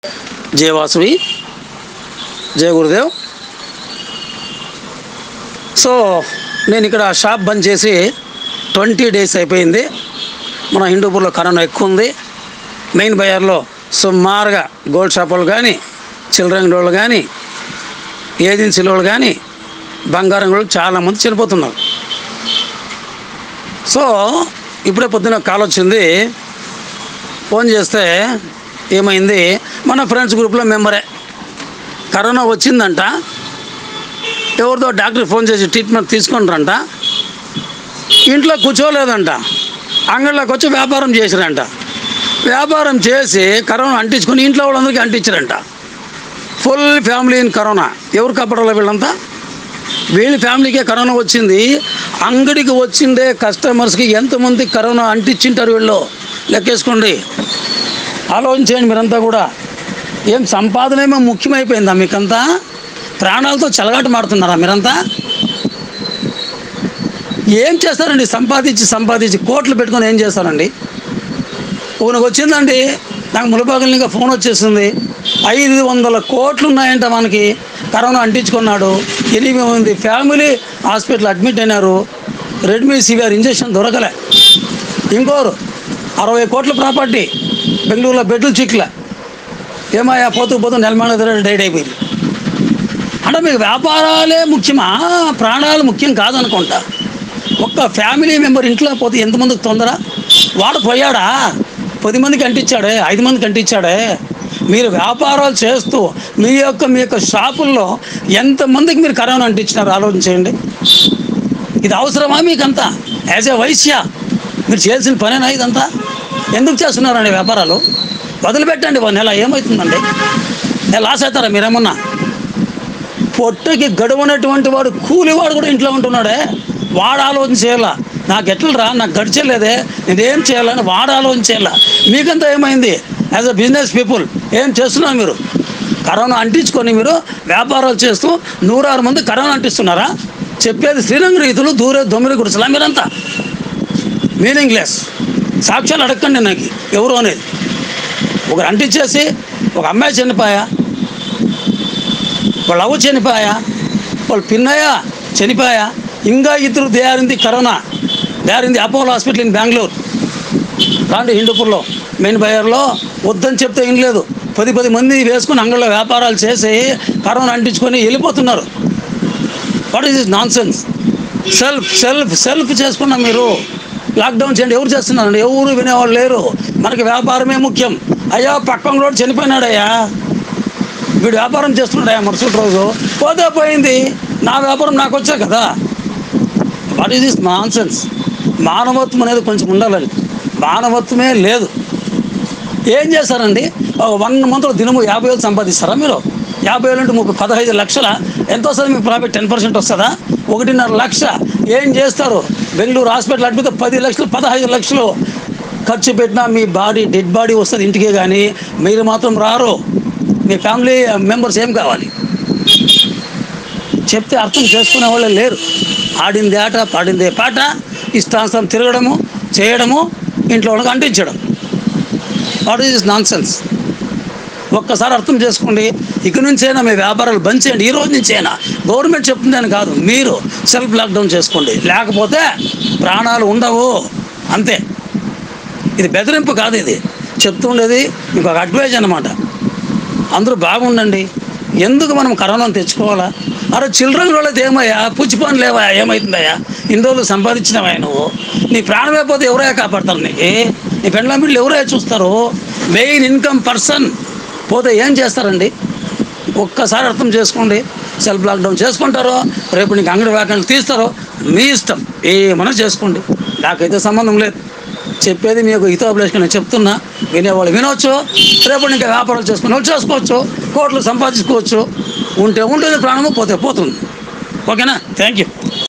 జయ వాసవి జయ గురుదేవ్ సో నేను ఇక్కడ షాప్ బంద్ చేసి ట్వంటీ డేస్ అయిపోయింది మన హిందూపూర్లో కరోనా ఎక్కువ ఉంది మెయిన్ బజార్లో సుమారుగా గోల్డ్ షాపులు కానీ చిల్లర డోళ్ళు కానీ ఏజెన్సీల వాళ్ళు కానీ బంగారం కూడా చాలామంది చనిపోతున్నారు సో ఇప్పుడే పొద్దున కాల్ వచ్చింది ఫోన్ చేస్తే ఏమైంది మన ఫ్రెండ్స్ గ్రూప్లో మెంబరే కరోనా వచ్చిందంట ఎవరితో డాక్టర్ ఫోన్ చేసి ట్రీట్మెంట్ తీసుకుంటారంట ఇంట్లో కూర్చోలేదంట అంగడిలోకి వచ్చి వ్యాపారం చేసిరంట వ్యాపారం చేసి కరోనా అంటించుకొని ఇంట్లో వాళ్ళందరికీ అంటించారంట ఫుల్ ఫ్యామిలీ ఇన్ కరోనా ఎవరు కాపాడాలి వీళ్ళంతా వీళ్ళ ఫ్యామిలీకే కరోనా వచ్చింది అంగడికి వచ్చిందే కస్టమర్స్కి ఎంతమంది కరోనా అంటించింటారు వీళ్ళు లెక్కేసుకోండి ఆలోచించండి మీరంతా కూడా ఏం సంపాదన ఏమో ముఖ్యమైపోయిందా మీకంతా ప్రాణాలతో చెలగాట మాడుతున్నారా మీరంతా ఏం చేస్తారండి సంపాదించి సంపాదించి కోట్లు పెట్టుకొని ఏం చేస్తారండి ఉనకు వచ్చిందండి నాకు ములబాగల్ ఇంకా ఫోన్ వచ్చేసింది ఐదు వందల కోట్లు ఉన్నాయంట మనకి కరోనా అంటించుకున్నాడు ఎనిమిది మంది ఫ్యామిలీ హాస్పిటల్ అడ్మిట్ అయినారు రెడ్మీ సివిఆర్ ఇంజెక్షన్ దొరకలే ఇంకోరు అరవై కోట్ల ప్రాపర్టీ బెంగళూరులో బెడ్లు చిక్ల ఏమయ్యా పోతూ పోతూ నెలమాన డైట్ అయిపోయింది అంటే మీకు వ్యాపారాలే ముఖ్యమా ప్రాణాలు ముఖ్యం కాదనుకుంటా ఒక్క ఫ్యామిలీ మెంబర్ ఇంట్లో పోతే ఎంతమందికి తొందర వాడు పోయాడా పది మందికి అంటించాడే ఐదు మందికి అంటించాడే మీరు వ్యాపారాలు చేస్తూ మీ యొక్క మీ యొక్క షాపుల్లో ఎంతమందికి మీరు కరోనా అంటించినారు ఆలోచించేయండి ఇది అవసరమా మీకంతా యాజ్ ఏ వైశ్య మీరు చేయాల్సిన పనేనా ఇదంతా ఎందుకు చేస్తున్నారండి వ్యాపారాలు వదిలిపెట్టండి ఒక నెల ఏమవుతుందండి నెల లాస్ అవుతారా మీరేమన్నా పొట్టకి గడువునటువంటి వాడు కూలివాడు కూడా ఇంట్లో ఉంటున్నాడే వాడు ఆలోచన చేయాల నాకు ఎట్లరా నాకు గడిచలేదే నేనేం చేయాలని వాడు ఆలోచన చేయాల మీకంతా ఏమైంది యాజ్ అ బిజినెస్ పీపుల్ ఏం చేస్తున్నారు మీరు కరోనా అంటించుకొని మీరు వ్యాపారాలు చేస్తూ నూరారు మంది కరోనా అంటిస్తున్నారా చెప్పేది శ్రీరంగ రీతులు దూరే దొమ్మిడి గుడిసలా మీరంతా మీనింగ్లెస్ సాక్ష్యాలు అడగండి నాకు ఎవరు అనేది ఒకరు అంటించేసి ఒక అమ్మాయి చనిపోయా వాళ్ళ అవ్వ చనిపోయా వాళ్ళ పిన్నయ్య చనిపోయా ఇంకా ఇద్దరు దేరింది కరోనా దేరింది అపోలో హాస్పిటల్ ఇన్ బెంగళూరు రాండి హిందూపూర్లో మెయిన్ బజార్లో వద్దని చెప్తే ఏం లేదు పది పది మంది వేసుకుని అంగళ్ళలో వ్యాపారాలు చేసి కరోనా అంటించుకొని వెళ్ళిపోతున్నారు what is is nonsense self self self చేసుకున్నాం మీరు లాక్డౌన్ చేయండి ఎవరు చేస్తున్నారండి ఎవరు వినేవాళ్ళు లేరు మనకి వ్యాపారమే ముఖ్యం అయ్యా పక్కన కూడా చనిపోయినాడయ్యా వీడు వ్యాపారం చేస్తున్నాడయ్యా మరుసటి రోజు పోతే పోయింది నా వ్యాపారం నాకు వచ్చా కదా what is this nonsense మానవత్వం అనేది కొంచెం ఉండాలండి మానవత్వమే లేదు ఏం చేస్తారండి ఒక వన్ మంత్లో దినము యాభై వేలు సంపాదిస్తారా మీరు యాభై వేలు అంటే ముప్పై పదహైదు లక్షల ఎంత వస్తుంది మీకు ప్రాఫిట్ టెన్ పర్సెంట్ వస్తుందా ఒకటిన్నర లక్ష ఏం చేస్తారు బెంగళూరు హాస్పిటల్ అడ్మితే పది లక్షలు పదహైదు లక్షలు ఖర్చు పెట్టినా మీ బాడీ డెడ్ బాడీ వస్తుంది ఇంటికే కానీ మీరు మాత్రం రారు మీ ఫ్యామిలీ మెంబర్స్ ఏం కావాలి చెప్తే అర్థం చేసుకునే వాళ్ళే లేరు ఆడింది ఆట పాడిందే పాట ఇష్టానుసారం తిరగడము చేయడము ఇంట్లో వాళ్ళకి అంటించడం వాట్ ఈస్ నాన్ సెన్స్ ఒక్కసారి అర్థం చేసుకోండి ఇక నుంచైనా మీ వ్యాపారాలు బంద్ చేయండి ఈ రోజు నుంచైనా గవర్నమెంట్ చెప్తుందని కాదు మీరు సెల్ఫ్ లాక్డౌన్ చేసుకోండి లేకపోతే ప్రాణాలు ఉండవు అంతే ఇది బెదిరింపు కాదు ఇది చెప్తుండేది ఇంకొక అడ్వైజ్ అనమాట అందరూ బాగుండండి ఎందుకు మనం కరోనాను తెచ్చుకోవాలా అరే చిల్డ్రన్ వాళ్ళది ఏమయ్యా పుచ్చిపోని లేవా ఏమవుతుందయ్యా ఇన్ని రోజులు సంపాదించినవా నువ్వు నీ ప్రాణం అయిపోతే ఎవరయ్యా కాపాడతారు నీకు నీ పెండ్ల బిడ్డలు ఎవరయ్యా చూస్తారు మెయిన్ ఇన్కమ్ పర్సన్ పోతే ఏం చేస్తారండి ఒక్కసారి అర్థం చేసుకోండి సెల్ఫ్ లాక్డౌన్ చేసుకుంటారో రేపు నీకు అంగడి వ్యాకెంట్ తీస్తారో మీ ఇష్టం ఏమన్నా చేసుకోండి నాకైతే సంబంధం లేదు చెప్పేది మీకు హితోపలేషన్ నేను చెప్తున్నా వినేవాళ్ళు వినవచ్చు రేపు ఇంకా వ్యాపారాలు చేసుకుని వాళ్ళు చేసుకోవచ్చు కోట్లు సంపాదించుకోవచ్చు ఉంటే ఉంటుంది ప్రాణము పోతే పోతుంది ఓకేనా థ్యాంక్ యూ